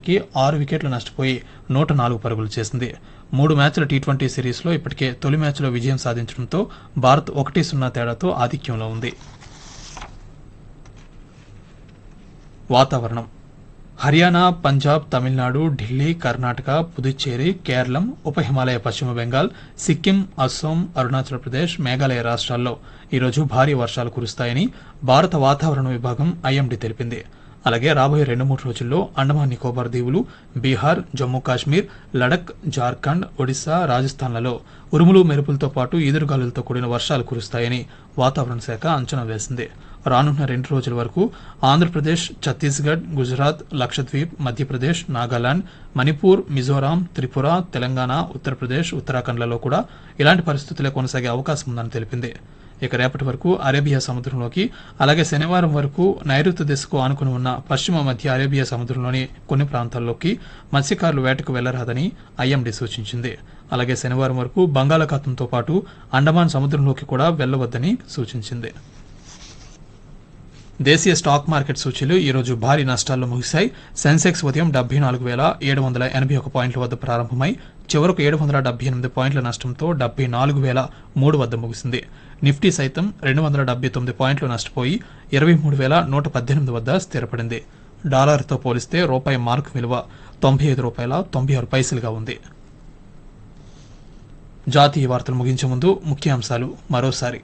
కి ఆరు వికెట్లు నష్టపోయి నూట నాలుగు పరుగులు చేసింది మూడు మ్యాచ్ల టీ ట్వంటీ సిరీస్లో ఇప్పటికే తొలి మ్యాచ్లో విజయం సాధించడంతో భారత్ ఒకటి సున్నా తేడాతో ఆధిక్యంలో ఉంది వాతావరణం హర్యానా పంజాబ్ తమిళనాడు ఢిల్లీ కర్ణాటక పుదుచ్చేరి కేరళం ఉప హిమాలయ పశ్చిమ బెంగాల్ సిక్కిం అస్సోం అరుణాచల్ ప్రదేశ్ మేఘాలయ రాష్ట్రాల్లో ఈరోజు భారీ వర్షాలు కురుస్తాయని భారత వాతావరణ విభాగం ఐఎండీ తెలిపింది అలాగే రాబోయే రెండు మూడు రోజుల్లో అండమాన్ నికోబార్ దీవులు బీహార్ జమ్మూ కాశ్మీర్ లడక్ జార్ఖండ్ ఒడిశా రాజస్థాన్లలో ఉరుములు మెరుపులతో పాటు ఈదురుగాలులతో కూడిన వర్షాలు కురుస్తాయని వాతావరణ శాఖ అంచనా వేసింది రానున్న రెండు రోజుల వరకు ఆంధ్రప్రదేశ్ ఛత్తీస్గఢ్ గుజరాత్ లక్షద్వీప్ మధ్యప్రదేశ్ నాగాలాండ్ మణిపూర్ మిజోరాం త్రిపుర తెలంగాణ ఉత్తరప్రదేశ్ ఉత్తరాఖండ్లలో కూడా ఇలాంటి పరిస్థితులే కొనసాగే అవకాశం ఉందని తెలిపింది ఇక రేపటి వరకు అరేబియా సముద్రంలోకి అలాగే శనివారం వరకు నైరుతి దిశకు ఆనుకుని ఉన్న పశ్చిమ మధ్య అరేబియా సముద్రంలోని కొన్ని ప్రాంతాల్లోకి మత్స్యకారులు వేటకు వెళ్లరాదని ఐఎండీ సూచించింది అలాగే శనివారం వరకు బంగాళాఖాతంతో పాటు అండమాన్ సముద్రంలోకి కూడా వెళ్లవద్దని సూచించింది దేశీయ స్టాక్ మార్కెట్ సూచీలు ఈరోజు భారీ నష్టాల్లో ముగిశాయి సెన్సెక్స్ ఉదయం డెబ్బై నాలుగు వేల ఏడు వందల ఎనభై ఒక పాయింట్ల వద్ద ప్రారంభమై చివరకు ఏడు వందల డెబ్బై ఎనిమిది పాయింట్ల నష్టంతో డెబ్బై నాలుగు వేల మూడు వద్ద ముగిసింది నిఫ్టీ సైతం రెండు వందల డెబ్బై తొమ్మిది పాయింట్లు నష్టపోయి ఇరవై మూడు వేల నూట పద్దెనిమిది వద్ద స్థిరపడింది డాలర్తో పోలిస్తే రూపాయి మార్క్ విలువ తొంభై ఐదు రూపాయల తొంభై ఆరు పైసలుగా ఉంది జాతీయ వార్తలు ముగించే ముందు ముఖ్యాంశాలు మరోసారి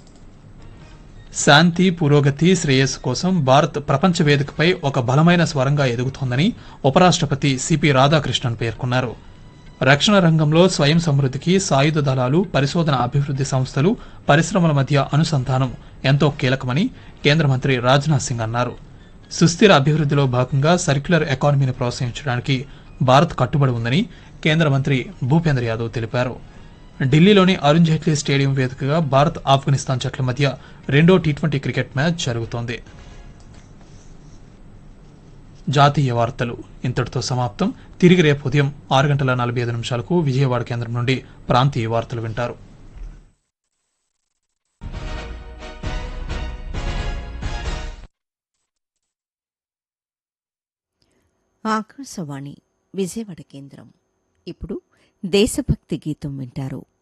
శాంతి పురోగతి శ్రేయస్సు కోసం భారత్ ప్రపంచ వేదికపై ఒక బలమైన స్వరంగా ఎదుగుతోందని ఉపరాష్ట్రపతి సిపి రాధాకృష్ణన్ పేర్కొన్నారు రక్షణ రంగంలో స్వయం సమృద్ధికి సాయుధ దళాలు పరిశోధన అభివృద్ధి సంస్థలు పరిశ్రమల మధ్య అనుసంధానం ఎంతో కీలకమని కేంద్ర మంత్రి రాజ్నాథ్ సింగ్ అన్నారు సుస్థిర అభివృద్ధిలో భాగంగా సర్క్యులర్ ఎకానమీని ప్రోత్సహించడానికి భారత్ కట్టుబడి ఉందని కేంద్ర మంత్రి భూపేంద్ర యాదవ్ తెలిపారు ఢిల్లీలోని అరుణ్ జైట్లీ స్టేడియం వేదికగా భారత్ ఆఫ్ఘనిస్తాన్ జట్ల మధ్య రెండో టీ ట్వంటీ క్రికెట్ మ్యాచ్ జరుగుతోంది జాతీయ వార్తలు ఇంతటితో సమాప్తం తిరిగి రేపు ఉదయం ఆరు గంటల నలభై ఐదు నిమిషాలకు విజయవాడ కేంద్రం నుండి ప్రాంతీయ వార్తలు వింటారు ఆకాశవాణి విజయవాడ కేంద్రం ఇప్పుడు దేశభక్తి గీతం వింటారు